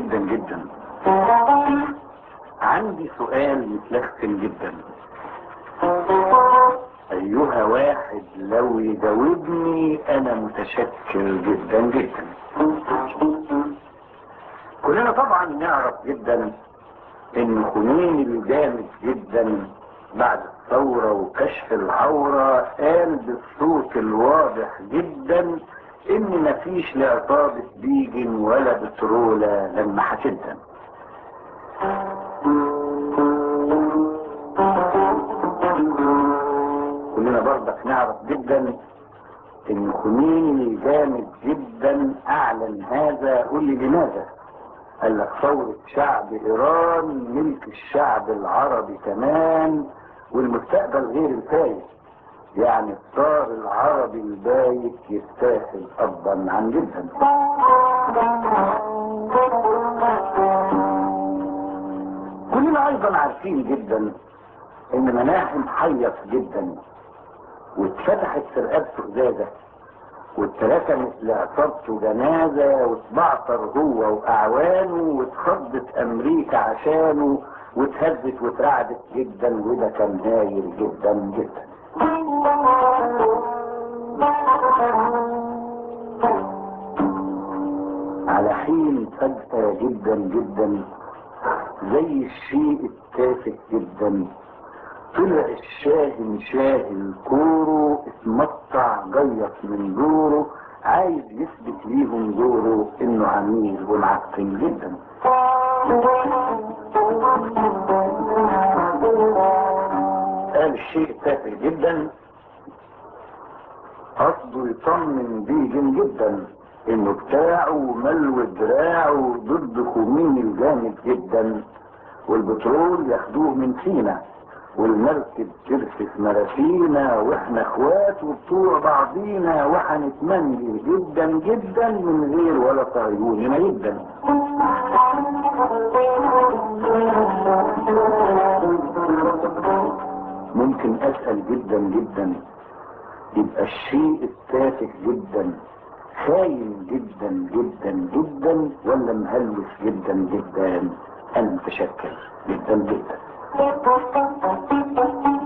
جدا جدا عندي سؤال متلخم جدا ايها واحد لو يجاوبني انا متشكر جدا جدا كلنا طبعا نعرف جدا ان خميني الجامد جدا بعد الثورة وكشف العورة قال بالصوت الواضح جدا ان مفيش لعصابة بيجن ولا بترولة لما هتندم كلنا برضك نعرف جدا ان خميني جامد جدا اعلن هذا قول لي لماذا قال لك ثورة شعب ايران ملك الشعب العربي كمان والمستقبل غير الفايت يعني الطار العربي البايت يستاهل افضل عن جدا كلنا ايضا عارفين جدا ان مناحم حيص جدا واتفتحت في رقبته ازازه واتركمت لعصابته جنازة واتبعتر هو واعوانه واتخضت امريكا عشانه واتهزت واترعدت جدا وده كان هايل جدا جدا على حين فجأة جدا جدا زي الشيء التافه جدا طلع الشاهن شاهن كورو اتمطع جيط من دوره عايز يثبت ليهم دوره انه عميل ومعفن جدا قال الشيء تافه جدا قصده يطمن بيجن جدا انه بتاعه ملو دراعه ضد خميني الجامد جدا والبترول ياخدوه من سينا والمركب ترسف مراسينا واحنا اخوات وبتوع بعضينا وهنتمني جدا جدا من غير ولا طيوننا جدا ممكن اسأل جدا جدا يبقى الشيء التافه جدا خاين جدا جدا جدا ولا مهلوس جدا جدا انا متشكر جدا جدا